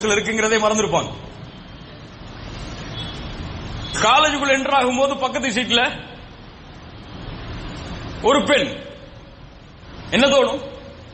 இருக்குங்கிறதே மறந்துருப்பாங்க காலேஜுக்குள்ள enter ஆகும்போது பக்கத்து சீட்ல ஒரு பெண் என்ன தோணும்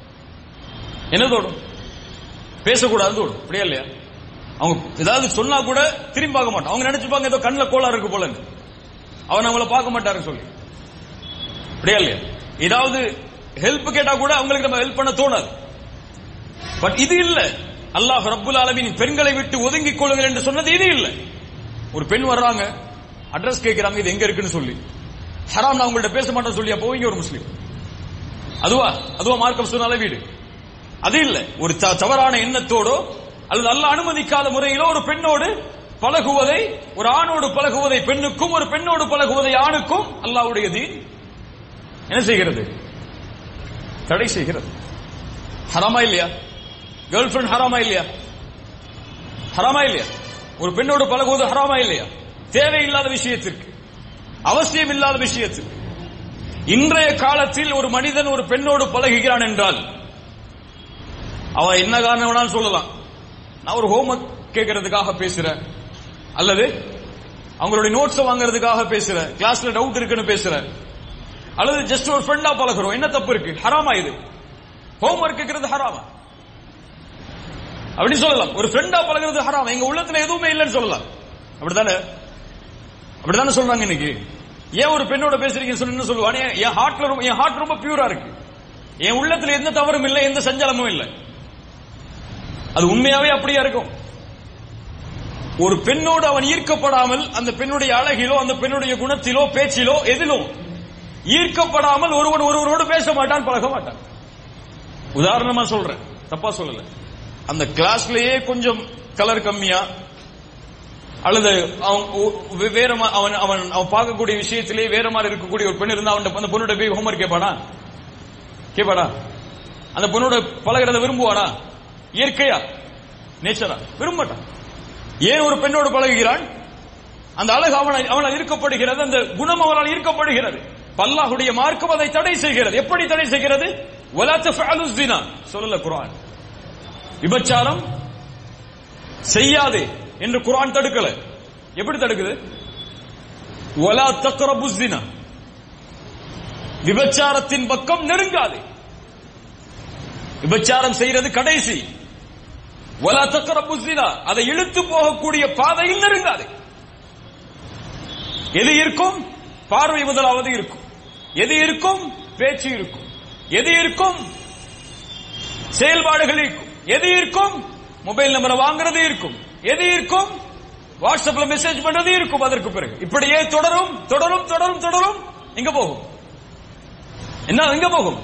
என்ன தோணும் பேசக்கூடாது தோணும் அப்படியா இல்லையா அவங்க ஏதாவது சொன்னா கூட திரும்பி பார்க்க மாட்டான் அவங்க நினைச்சுப்பாங்க ஏதோ கண்ணுல கோளாறு இருக்கு போலன்னு அவன் நம்மள பார்க்க மாட்டாருன்னு சொல்லி அப்படியா இல்லையா ஏதாவது ஹெல்ப் கேட்டா கூட அவங்களுக்கு நம்ம ஹெல்ப் பண்ண தோணாது பட் இது இல்ல அல்லாஹ் ரப்புல் ஆலமீன் பெண்களை விட்டு ஒதுங்கிக் கொள்ளுங்கள் என்று சொன்னது இது இல்ல ஒரு பெண் வர்றாங்க அட்ரஸ் கேட்கிறாங்க இது எங்க இருக்குன்னு சொல்லி ஹராம் நான் உங்கள்ட்ட பேச மாட்டேன்னு சொல்லி அப்போ இங்க ஒரு முஸ்லீம் அதுவா அதுவா மார்க்கம் சொன்னால வீடு அது இல்ல ஒரு த- தவறான எண்ணத்தோடோ அல்லது அல்லாஹ் அனுமதிக்காத முறையிலோ ஒரு பெண்ணோடு பழகுவதை ஒரு ஆணோடு பழகுவதை பெண்ணுக்கும் ஒரு பெண்ணோடு பழகுவதை ஆணுக்கும் அல்லாஹ்வுடைய தீன் என்ன செய்கிறது தடை செய்கிறது ஹராமா இல்லையா கேர்ள் ஃபிரெண்ட் ஹராமா இல்லையா ஹராமா இல்லையா ஒரு பெண்ணோடு பழகுவது ஹராமா இல்லையா தேவையில்லாத விஷயத்திற்கு அவசியம் இல்லாத விஷயத்திற்கு இன்றைய காலத்தில் ஒரு மனிதன் ஒரு பெண்ணோடு பழகுகிறான் என்றால் அவன் என்ன காரணம் வேணாலும் சொல்லலாம் நான் ஒரு ஹோம்ஒர்க் கேட்கறதுக்காக பேசுறேன் அல்லது அவங்களுடைய நோட்ஸ் வாங்குறதுக்காக பேசுறேன் கிளாஸ்ல டவுட் இருக்குன்னு பேசுறேன் அல்லது ஜஸ்ட் ஒரு ஃப்ரெண்டா பழகுறோம் என்ன தப்பு இருக்கு ஹராமா இது ஹோம்ஒர்க் கேட்கறது ஹராமா அப்படி சொல்லலாம் ஒரு ஃப்ரெண்டா பழகுறது ஹராம் எங்க உள்ளத்துல எதுவுமே இல்லைன்னு சொல்லலாம் அப்படிதானே அப்படிதானே சொல்றாங்க இன்னைக்கு ஏன் ஒரு பெண்ணோட பேசுறீங்கன்னு சொல்லி என்ன சொல்லுவானே என் ஹார்ட்ல ரொம்ப என் ஹார்ட் ரொம்ப பியூரா இருக்கு என் உள்ளத்துல எந்த தவறும் இல்லை எந்த சஞ்சலமும் இல்லை அது உண்மையாவே அப்படியா இருக்கும் ஒரு பெண்ணோடு அவன் ஈர்க்கப்படாமல் அந்த பெண்ணுடைய அழகிலோ அந்த பெண்ணுடைய குணத்திலோ பேச்சிலோ எதிலோ ஈர்க்கப்படாமல் ஒருவன் ஒருவரோடு பேச மாட்டான் பழக மாட்டான் உதாரணமா சொல்றேன் தப்பா சொல்லல அந்த கிளாஸ்லயே கொஞ்சம் கலர் கம்மியா அல்லது அவன் ஒ- வே- வேற மா- அவன் அவன் அவன் பார்க்கக்கூடிய விஷயத்திலே வேற மாதிரி இருக்கக்கூடிய ஒரு பெண் இருந்தா அவன் அந்த பொண்ணோட போய் ஹோம்ஒர்க் கேட்பானா கேட்பாடா அந்த பொண்ணோட பழகிறத விரும்புவானா இயற்கையா நேச்சரா விரும்ப மாட்டான் ஏன் ஒரு பெண்ணோடு பழகுகிறான் அந்த அழகு அவனால் அவனால் ஈர்க்கப்படுகிறது அந்த குணம் அவனால் ஈர்க்கப்படுகிறது பல்லாஹுடைய மார்க்கம் அதை தடை செய்கிறது எப்படி தடை செய்கிறது வலா தஃஅலு ஸினா சொல்லல குர்ஆன் விபச்சாரம் செய்யாதே என்று குர்ஆன் தடுக்கல எப்படி தடுக்குது வலா தக்ரபு ஸினா விபச்சாரத்தின் பக்கம் நெருங்காதே விபச்சாரம் செய்யறது கடைசி வலா தக்ரபு ஸினா அதை இழுத்து போகக்கூடிய பாதையில் நெருங்காதே எது இருக்கும் பார்வை முதலாவது இருக்கும் எது இருக்கும் பேச்சு இருக்கும் எது இருக்கும் செயல்பாடுகள் இருக்கும் எது இருக்கும் மொபைல் நம்பரை வாங்குறது இருக்கும் எது இருக்கும் வாட்ஸ்அப்ல மெசேஜ் பண்றது இருக்கும் அதற்கு பிறகு இப்படியே தொடரும் தொடரும் தொடரும் தொடரும் எங்க போகும் என்ன எங்க போகும்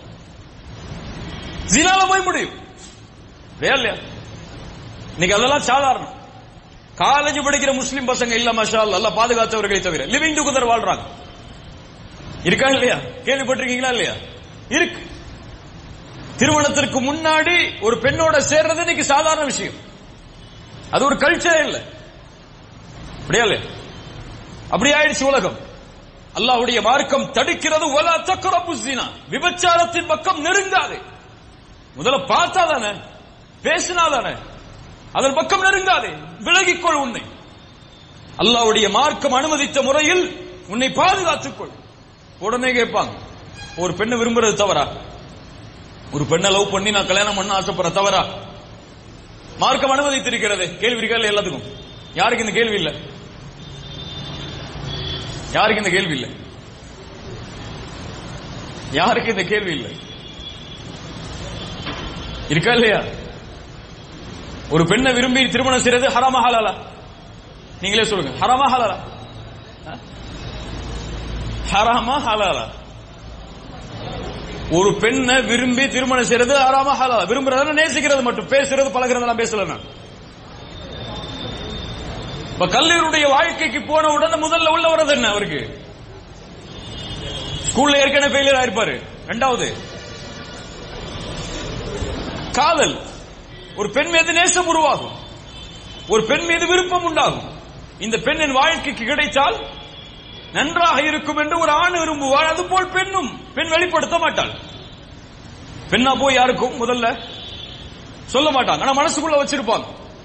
ஜினால போய் முடியும் இல்லையா இல்லையா இன்னைக்கு அதெல்லாம் சாதாரணம் காலேஜ் படிக்கிற முஸ்லிம் பசங்க இல்ல மஷா அல்லாஹ், அல்லாஹ் பாதுகாத்தவர்களை தவிர லிவிங் டுகெதர் வாழ்றாங்க இருக்கா இல்லையா கேள்விப்பட்டிருக்கீங்களா இல்லையா இருக்கு திருமணத்திற்கு முன்னாடி ஒரு பெண்ணோட சேர்றது இன்னைக்கு சாதாரண விஷயம் அது ஒரு கல்ச்சரே இல்ல அப்படியா இல்லையா அப்படி ஆயிடுச்சு உலகம் அல்லாஹ்வுடைய மார்க்கம் தடுக்கிறது ஒலா தக்ரபு ஸினா விபச்சாரத்தின் பக்கம் நெருங்காதே முதல்ல பார்த்தா தானே பேசினா தானே அதன் பக்கம் நெருங்காதே விலகிக்கொள் உன்னை அல்லாஹ்வுடைய மார்க்கம் அனுமதித்த முறையில் உன்னை பாதுகாத்துக்கொள் உடனே கேட்பாங்க ஒரு பெண்ணை விரும்புறது தவறா ஒரு பெண்ணை லவ் பண்ணி நான் கல்யாணம் பண்ண ஆசைப்படுற தவறா மார்க்கம் அனுமதித்திருக்கிறது கேள்வி இருக்கா இல்லையா எல்லாத்துக்கும் யாருக்கு இந்த கேள்வி இல்ல யாருக்கு இந்த கேள்வி இல்ல யாருக்கு இந்த கேள்வி இல்ல இருக்கா இல்லையா ஒரு பெண்ணை விரும்பி திருமணம் செய்யறது ஹராமா ஹலாலா நீங்களே சொல்லுங்க ஹராமா ஹலாலா ஆ? ஹராமா ஹலாலா ஒரு பெண்ணை விரும்பி திருமணம் செய்யறது ஹராமா ஹலாலா விரும்புறதுனா நேசிக்கிறது மட்டும் பேசுறது பழகிறதெல்லாம் பேசல நான் இப்ப கல்லூரியுடைய வாழ்க்கைக்கு போன உடனே முதல்ல உள்ள வர்றது என்ன அவருக்கு ஸ்கூல்ல ஏற்கனவே ஃபெயிலியர் ஆயிருப்பாரு ரெண்டாவது காதல் ஒரு பெண் மீது நேசம் உருவாகும் ஒரு பெண் மீது விருப்பம் உண்டாகும் இந்த பெண்ணின் வாழ்க்கைக்கு கிடைத்தால் நன்றாக இருக்கும் என்று ஒரு ஆண் விரும்புவார் அதுபோல் பெண்ணும் பெண் வெளிப்படுத்த மாட்டாள் பெண்ணா போய் யாருக்கும் முதல்ல சொல்ல மாட்டாங்க ஆனா மனசுக்குள்ள வச்சிருப்பாங்க